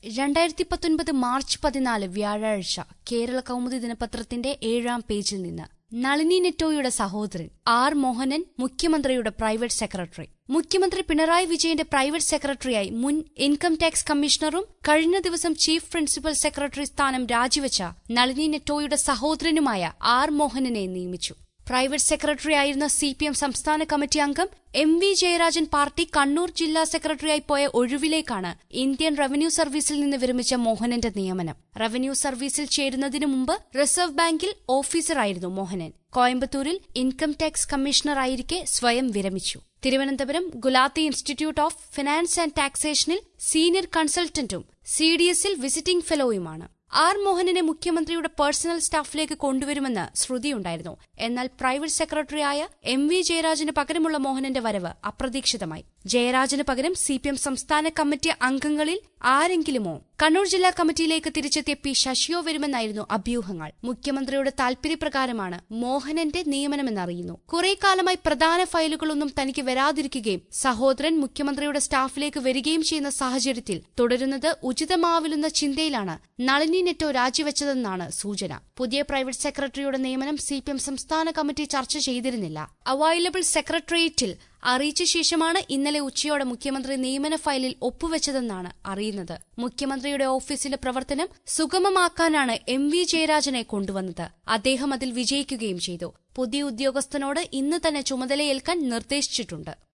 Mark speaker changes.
Speaker 1: രണ്ടായിരത്തി പത്തൊൻപത് മാർച്ച് പതിനാല് വ്യാഴാഴ്ച കേരള കൗമുദി ദിനപത്രത്തിന്റെ ഏഴാം പേജിൽ നിന്ന് നളിനി നെറ്റോയുടെ സഹോദരൻ ആർ മോഹനൻ മുഖ്യമന്ത്രിയുടെ പ്രൈവറ്റ് സെക്രട്ടറി മുഖ്യമന്ത്രി പിണറായി വിജയന്റെ പ്രൈവറ്റ് സെക്രട്ടറിയായി മുൻ ഇൻകം ടാക്സ് കമ്മീഷണറും കഴിഞ്ഞ ദിവസം ചീഫ് പ്രിൻസിപ്പൽ സെക്രട്ടറി സ്ഥാനം രാജിവെച്ച നളിനി നെറ്റോയുടെ സഹോദരനുമായ ആർ മോഹനനെ നിയമിച്ചു പ്രൈവറ്റ് സെക്രട്ടറി ആയിരുന്ന സി പി എം സംസ്ഥാന കമ്മിറ്റി അംഗം M V Jayarajan party Kannur ജില്ലാ സെക്രട്ടറിയായി പോയ ഒഴിവിലേക്കാണ് ഇന്ത്യൻ റവന്യൂ സർവീസിൽ നിന്ന് വിരമിച്ച മോഹനന്റെ നിയമനം റവന്യൂ സർവീസിൽ ചേരുന്നതിനു മുമ്പ് റിസർവ് ബാങ്കിൽ ഓഫീസറായിരുന്നു മോഹനൻ കോയമ്പത്തൂരിൽ ഇൻകം ടാക്സ് കമ്മീഷണറായിരിക്കെ സ്വയം വിരമിച്ചു Thiruvananthapuram Gulati institute of finance and ടാക്സേഷനിൽ സീനിയർ കൺസൾട്ടന്റും സി ഡി എസിൽ വിസിറ്റിംഗ് ഫെലോയുമാണ് ആർ മോഹനനെ മുഖ്യമന്ത്രിയുടെ പേഴ്സണൽ സ്റ്റാഫിലേക്ക് കൊണ്ടുവരുമെന്ന് ശ്രുതിയുണ്ടായിരുന്നു എന്നാൽ പ്രൈവറ്റ് സെക്രട്ടറിയായ എം വി ജയരാജന് പകരമുള്ള മോഹനന്റെ വരവ് അപ്രതീക്ഷിതമായി ജയരാജന് പകരം സി പി എം സംസ്ഥാന കമ്മിറ്റി അംഗങ്ങളിൽ ആരെങ്കിലുമോ കണ്ണൂർ ജില്ലാ കമ്മിറ്റിയിലേക്ക് തിരിച്ചെത്തിയ പി ശശിയോ വരുമെന്നായിരുന്നു അഭ്യൂഹങ്ങൾ മുഖ്യമന്ത്രിയുടെ താൽപര്യപ്രകാരമാണ് മോഹനന്റെ നിയമനമെന്നറിയുന്നു കുറെ കാലമായി പ്രധാന ഫയലുകളൊന്നും തനിക്ക് വരാതിരിക്കുകയും സഹോദരൻ മുഖ്യമന്ത്രിയുടെ സ്റ്റാഫിലേക്ക് വരികയും ചെയ്യുന്ന സാഹചര്യത്തിൽ തുടരുന്നത് ഉചിതമാവില്ലെന്ന ചിന്തയിലാണ് നളിനി നെറ്റോ രാജിവെച്ചതെന്നാണ് സൂചന പുതിയ പ്രൈവറ്റ് സെക്രട്ടറിയുടെ നിയമനം സി പി എം സംസ്ഥാന കമ്മിറ്റി ചർച്ച ചെയ്തിരുന്നില്ല അവൈലബിൾ സെക്രട്ടേറിയറ്റിൽ അറിയിച്ച ശേഷമാണ് ഇന്നലെ ഉച്ചയോടെ മുഖ്യമന്ത്രി നിയമന ഫയലിൽ ഒപ്പുവെച്ചതെന്നാണ് അറിയുന്നത് മുഖ്യമന്ത്രിയുടെ ഓഫീസിലെ പ്രവർത്തനം സുഗമമാക്കാനാണ് എം വി ജയരാജനെ കൊണ്ടുവന്നത് അദ്ദേഹം അതിൽ വിജയിക്കുകയും ചെയ്തു പുതിയ ഉദ്യോഗസ്ഥനോട് ഇന്ന് തന്നെ ചുമതലയേൽക്കാൻ നിർദ്ദേശിച്ചിട്ടുണ്ട്